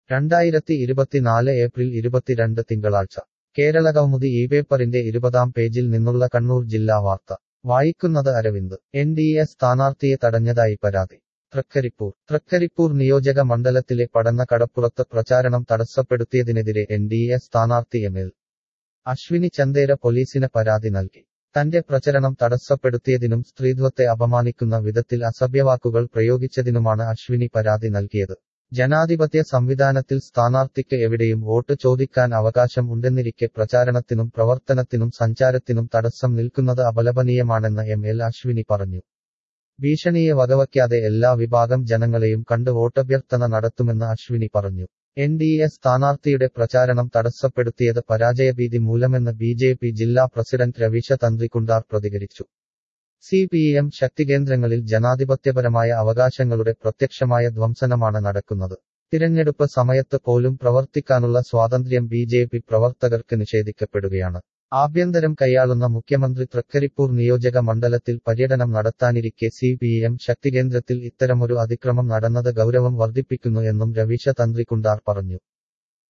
രണ്ടായിരത്തി ഇരുപത്തിനാല് ഏപ്രിൽ ഇരുപത്തിരണ്ട് തിങ്കളാഴ്ച കേരളകൗമുദി ഈ പേപ്പറിന്റെ ഇരുപതാം പേജിൽ നിന്നുള്ള കണ്ണൂർ ജില്ലാ വാർത്ത വായിക്കുന്നത് അരവിന്ദ് എൻ ഡി എ സ്ഥാനാർത്ഥിയെ തടഞ്ഞതായി പരാതി തൃക്കരിപ്പൂർ തൃക്കരിപ്പൂർ നിയോജക മണ്ഡലത്തിലെ പടന്ന കടപ്പുറത്ത് പ്രചാരണം തടസ്സപ്പെടുത്തിയതിനെതിരെ എൻ ഡി എ സ്ഥാനാർത്ഥി എം എൽ അശ്വിനി ചന്ദേര പോലീസിന് പരാതി നൽകി തന്റെ പ്രചരണം തടസ്സപ്പെടുത്തിയതിനും സ്ത്രീത്വത്തെ അപമാനിക്കുന്ന വിധത്തിൽ അസഭ്യവാക്കുകൾ പ്രയോഗിച്ചതിനുമാണ് അശ്വിനി പരാതി നൽകിയത് ജനാധിപത്യ സംവിധാനത്തിൽ സ്ഥാനാർത്ഥിക്ക് എവിടെയും വോട്ട് ചോദിക്കാൻ അവകാശം ഉണ്ടെന്നിരിക്കെ പ്രചാരണത്തിനും പ്രവർത്തനത്തിനും സഞ്ചാരത്തിനും തടസ്സം നിൽക്കുന്നത് അപലപനീയമാണെന്ന് എം എൽ അശ്വിനി പറഞ്ഞു ഭീഷണിയെ വകവയ്ക്കാതെ എല്ലാ വിഭാഗം ജനങ്ങളെയും കണ്ട് വോട്ടഭ്യർത്ഥന നടത്തുമെന്ന് അശ്വിനി പറഞ്ഞു എൻ ഡി എ സ്ഥാനാർത്ഥിയുടെ പ്രചാരണം തടസ്സപ്പെടുത്തിയത് പരാജയഭീതി മൂലമെന്ന് ബി ജെ പി ജില്ലാ പ്രസിഡന്റ് രവീശ തന്ത്രികുണ്ടാർ പ്രതികരിച്ചു സി പി എം ശക്തികേന്ദ്രങ്ങളിൽ ജനാധിപത്യപരമായ അവകാശങ്ങളുടെ പ്രത്യക്ഷമായ ധ്വംസനമാണ് നടക്കുന്നത് തിരഞ്ഞെടുപ്പ് സമയത്ത് പോലും പ്രവർത്തിക്കാനുള്ള സ്വാതന്ത്ര്യം ബി ജെ പി പ്രവർത്തകർക്ക് നിഷേധിക്കപ്പെടുകയാണ് ആഭ്യന്തരം കൈയാളുന്ന മുഖ്യമന്ത്രി തൃക്കരിപ്പൂർ നിയോജക മണ്ഡലത്തിൽ പര്യടനം നടത്താനിരിക്കെ സി പി എം ശക്തികേന്ദ്രത്തിൽ ഇത്തരമൊരു അതിക്രമം നടന്നത് ഗൗരവം വർദ്ധിപ്പിക്കുന്നു എന്നും രവീശ തന്ത്രികുണ്ടാർ പറഞ്ഞു